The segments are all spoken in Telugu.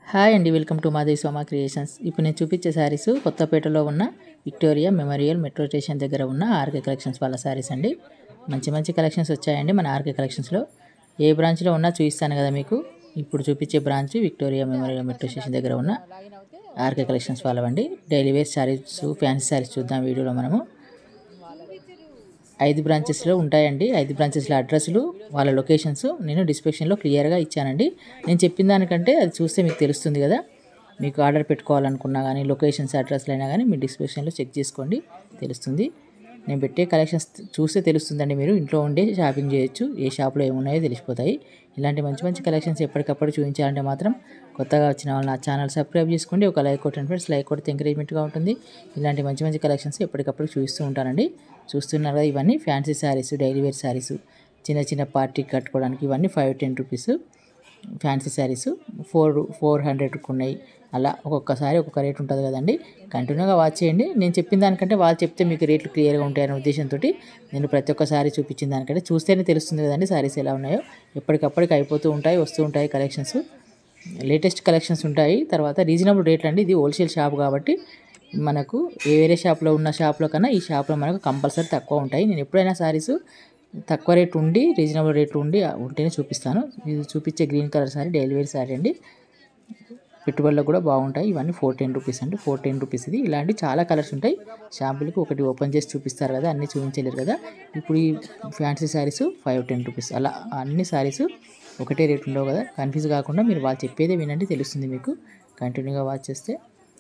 హాయ్ అండి welcome to Madevi Soma creations ఇప్పుడు నేను చూపించే శారీస్ కొత్తపేటలో ఉన్న విక్టోరియా మెమోరియల్ మెట్రో స్టేషన్ దగ్గర ఉన్న ఆర్కే కలెక్షన్స్ వాళ్ళ శారీస్ అండి మంచి మంచి కలెక్షన్స్ వచ్చాయండి మన ఆర్కే కలెక్షన్స్లో ఏ బ్రాంచ్లో ఉన్నా చూపిస్తాను కదా మీకు ఇప్పుడు చూపించే branch Victoria Memorial metro station దగ్గర ఉన్న ఆర్కే కలెక్షన్స్ వాళ్ళవండి daily wear sarees fancy sarees చూద్దాం వీడియోలో మనము ఐదు బ్రాంచెస్లో ఉంటాయండి ఐదు బ్రాంచెస్ల అడ్రస్లు వాళ్ళ లొకేషన్స్ నేను డిస్క్రిప్షన్లో క్లియర్గా ఇచ్చానండి నేను చెప్పిన దానికంటే అది చూస్తే మీకు తెలుస్తుంది కదా మీకు ఆర్డర్ పెట్టుకోవాలనుకున్నా కానీ లొకేషన్స్ అడ్రస్లు అయినా కానీ మీ డిస్క్రిప్షన్లో చెక్ చేసుకోండి తెలుస్తుంది నేను పెట్టే కలెక్షన్స్ చూస్తే తెలుస్తుందండి మీరు ఇంట్లో ఉండే షాపింగ్ చేయొచ్చు ఏ షాప్లో ఏమున్నాయో తెలిసిపోతాయి ఇలాంటి మంచి మంచి కలెక్షన్స్ ఎప్పటికప్పుడు చూపించాలంటే మాత్రం కొత్తగా వచ్చిన వాళ్ళు నా ఛానల్ సబ్స్క్రైబ్ చేసుకోండి ఒక లైక్ కొట్టండి ఫ్రెండ్స్ లైక్ కొడితే ఎంకరేజ్మెంట్గా ఉంటుంది ఇలాంటి మంచి మంచి కలెక్షన్స్ ఎప్పటికప్పుడు చూపిస్తూ ఉంటానండి చూస్తున్నారు కదా ఇవన్నీ fancy sarees daily wear sarees చిన్న చిన్న పార్టీ కట్టుకోవడానికి ఇవన్నీ five ten rupees fancy sarees four four హండ్రెడ్కి ఉన్నాయి అలా ఒక్కొక్కసారి ఒక్కొక్క రేట్ ఉంటుంది కదండి కంటిన్యూగా వాచ్ చేయండి నేను చెప్పిన దానికంటే వాళ్ళు చెప్తే మీకు రేట్లు క్లియర్గా ఉంటాయనే ఉద్దేశంతో నేను ప్రతి ఒక్క సారీ చూపించిన దానికంటే చూస్తేనే తెలుస్తుంది కదండి శారీస్ ఎలా ఉన్నాయో ఎప్పటికప్పటికి అయిపోతూ ఉంటాయి వస్తూ ఉంటాయి కలెక్షన్స్ లేటెస్ట్ కలెక్షన్స్ ఉంటాయి తర్వాత రీజనబుల్ రేట్లు అండి ఇది హోల్సేల్ షాప్ కాబట్టి మనకు ఏ వేరే షాప్లో ఉన్న షాప్లో కన్నా ఈ షాప్లో మనకు కంపల్సరీ తక్కువ ఉంటాయి నేను ఎప్పుడైనా సారీస్ తక్కువ రేట్ ఉండి రీజనబుల్ రేట్ ఉండి ఉంటేనే చూపిస్తాను ఇది చూపించే green colour saree daily wear saree అండి పెట్టుబడులకు కూడా బాగుంటాయి ఇవన్నీ ఫోర్ టెన్ రూపీస్ అండి ఫోర్ టెన్ రూపీస్ ఇది ఇలాంటి చాలా కలర్స్ ఉంటాయి షాంపుల్కి ఒకటి ఓపెన్ చేసి చూపిస్తారు కదా అన్నీ చూపించలేరు కదా ఇప్పుడు ఈ fancy sarees five ten rupees అలా అన్ని శారీస్ ఒకటే రేట్ ఉండవు కదా కన్ఫ్యూజ్ కాకుండా మీరు వాళ్ళు చెప్పేదే వినండి తెలుస్తుంది మీకు కంటిన్యూగా వాచ్ చేస్తే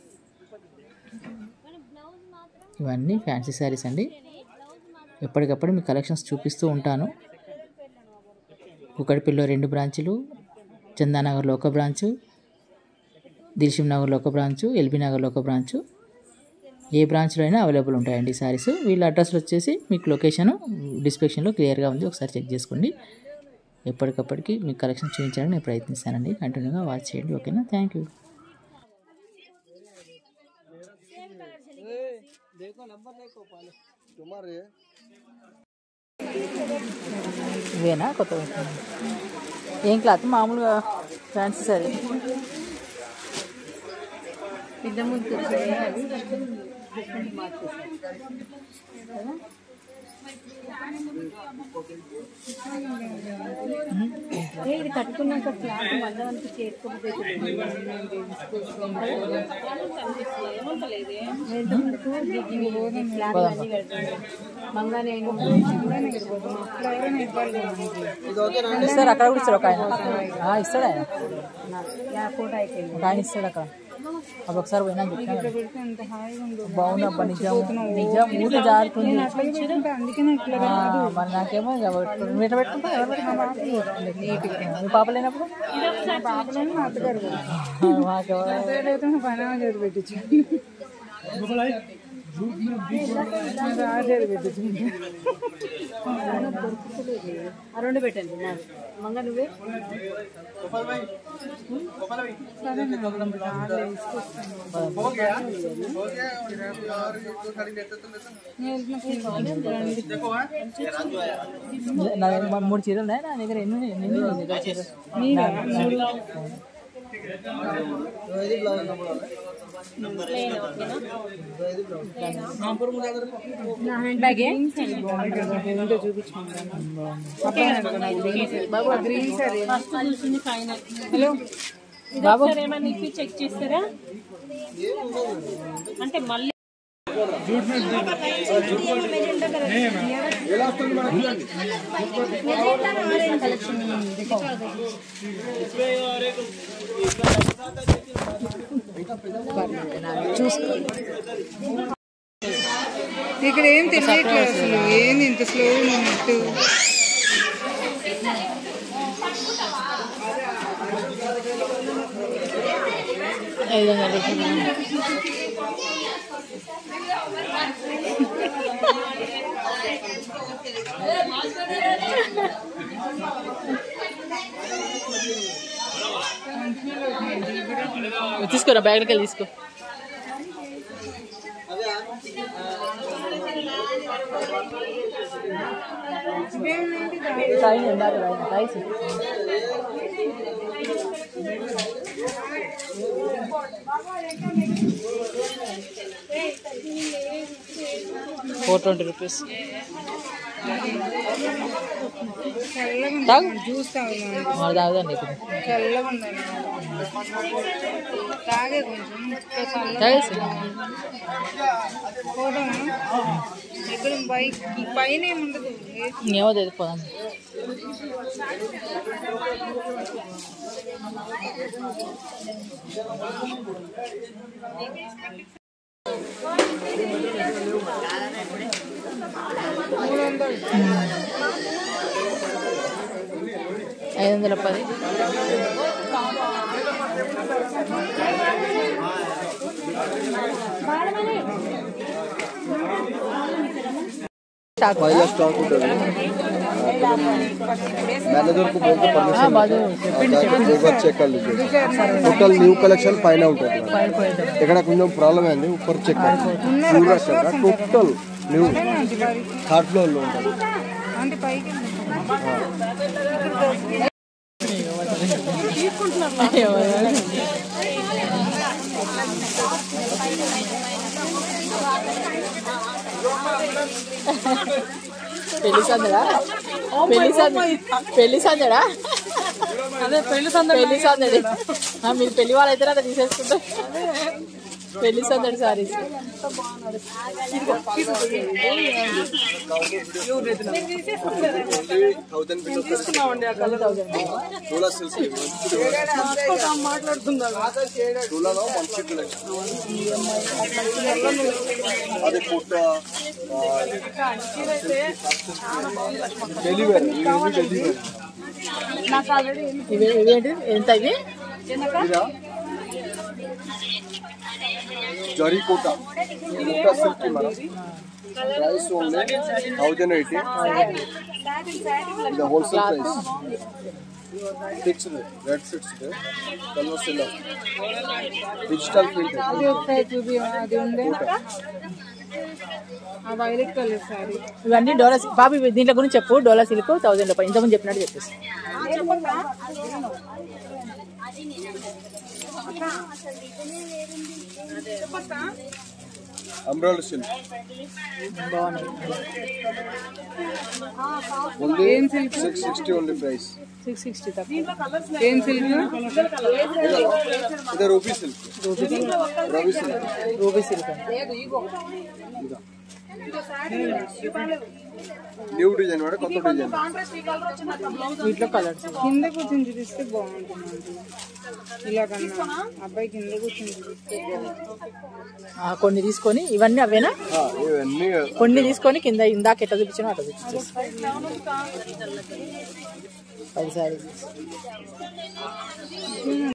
ఇవన్నీ ఫ్యాన్సీ శారీస్ అండి ఎప్పటికప్పుడు మీ కలెక్షన్స్ చూపిస్తూ ఉంటాను కుకటిపల్లిలో రెండు బ్రాంచులు చందానగర్లో ఒక బ్రాంచు దిల్షిమ్ నగర్లో ఒక బ్రాంచు ఎల్బీ నగర్లో ఒక బ్రాంచు ఏ బ్రాంచ్లో అయినా అవైలబుల్ ఉంటాయండి సారీస్ వీళ్ళ అడ్రస్లు వచ్చేసి మీకు లొకేషన్ డిస్క్రిప్షన్లో క్లియర్గా ఉంది ఒకసారి చెక్ చేసుకోండి ఎప్పటికప్పటికి మీకు కలెక్షన్ చూపించాలని నేను ప్రయత్నిస్తానండి కంటిన్యూగా వాచ్ చేయండి ఓకేనా థ్యాంక్ యూ ఇవేనా కొత్త ఏం క్లాత్ మామూలుగా ఫ్యాన్సీ సారీ పెద్ద ముందు అది డిఫరెంట్ మార్చేసారు ఏ ఇది కట్టుకున్నాక క్లాత్ మళ్ళీ మనకి చేసుకోకపోతే క్లాత్ అన్ని పెడుతుంది మంగానే ఇస్తారు అక్కడ కూడా ఇస్తారు ఒక ఆయన ఆ, ఇస్తాడు ఆయన ఫోటో అయిపోయింది ఒక ఆయన ఇస్తాడు అక్కడ అప్పుడు ఒకసారి పోయినా చెప్పినా అంత హాయిగా ఉండు బాగుంది అబ్బా నిజం నిజం ఊట జారుతుంది అందుకనే ఇట్లా ఆ, మరి నాకేమో ఇక పెట్టు- నువ్వు ఎట్లా పెట్టుకుంటావు ఎవరు పెట్టుకుంటారు నీట్గా మీ పాప లేనప్పుడు పాపలను మా అత్తగారు ఆ, మాకెవరు పని చేతి పెట్టించు రాజేది పెట్టించు ఆ రెండు పెట్టండి నాది మంగ నువ్వే నా దగ్గర మా మూడు చీరలు ఉన్నాయి నా దగ్గర ఎన్ని ఉన్నాయి? ఎన్ని ఉన్నాయి నీ దగ్గర చీరలు? నా హ్యాండ్ బ్యాగ్ ఏంటో చూపించుకుంటాను బాబు గ్రీన్ సారీ హలో బాబు ఏమన్నా ఇప్పి చెక్ చేస్తారా అంటే మళ్ళీ ఇక్కడ ఏం తెలియట్లేదు అసలు ఏంది ఇంత స్లో ఉన్నట్టు ఏ విధంగా పెట్టినా? తీసుకోరా బ్యాగ్లోకి వెళ్ళి తీసుకో రైస్ ఉండాలి రైస్ ఫోర్ ట్వంటీ రూపీస్ చల్లగా ఉంది. తాగు జ్యూస్ తాగుదాం మరి తాగుదండి ఇప్పుడు చల్లగా ఉందండి తాగే కొంచెం ఇంకా చల్లగా తాగేసి పోదాం ఇక్కడ బైక్ పైన ఏముండదు ఏమో తెలిపోదాం మూడు వందలు ఐదు వందల పది స్టాక్ पहला स्टॉक ఉంటుంది मैनेजर को बोल के ఆ, परमिशन బాజు చెప్పిండి చెప్పిండి एक बार चेक कर लीजिए टोटल न्यू कलेक्शन పైన ఉంటుంది పైన పోయేద్దాం ఇక్కడ కొంచెం ప్రాబ్లం అయింది ऊपर check total new third floor లో ఉంటుంది అంటే పైకి పెళ్లి సందడా పెళ్లి సందడి పెళ్లి సందడా అదే పెళ్లి సందడి పెళ్లి సందడి ఆ, మీరు పెళ్లి వాళ్ళు అయితే అక్కడ తీసేసుకుంటే పెళ్లి సందడి సారీస్ థౌసండ్ టూలలో మంచి కలెక్షన్ అది పుట్ట డెలివరీ డెలివరీ ఇవి ఇవేంటి ఎంత ఇవి zari Kota Kota silk madam price only thousand eighty ఇది wholesale price fixed red fixed colours ఇలా డిజిటల్ ప్రింట్ అది ఒకసారి చూపి అది ఉండే ఆ వైలెట్ కలర్ సారీ ఇవన్నీ డోలా సిల్క్ బాబు ఇవి దీంట్లో గురించి చెప్పు డోలా సిల్క్ థౌసండ్ రూపాయలు ఇంతకుముందు చెప్పినట్టు చెప్పేసి అంబ్రాయిడరీ సిల్క్ బాగున్నాయి only six sixty only price six sixty తక్కువ ఏం సిల్క్ ఇది rupee silk Ravi silk ruby silk అండి న్యూ డిజైన్ మేడం కొత్త డిజైన్ వీటిలో కలర్స్ కింద కూర్చొని చూపిస్తే బాగుంటుంది ఇలా కన్నా అబ్బాయి కింద కూర్చొని చూపిస్తే బాగుంటుంది కొన్ని తీసుకొని ఇవన్నీ అవేనా ఇవన్నీ కొన్ని తీసుకొని కింద ఇందాక ఎట్లా చూపించినా అట్లా చూపించేసి పది సారీ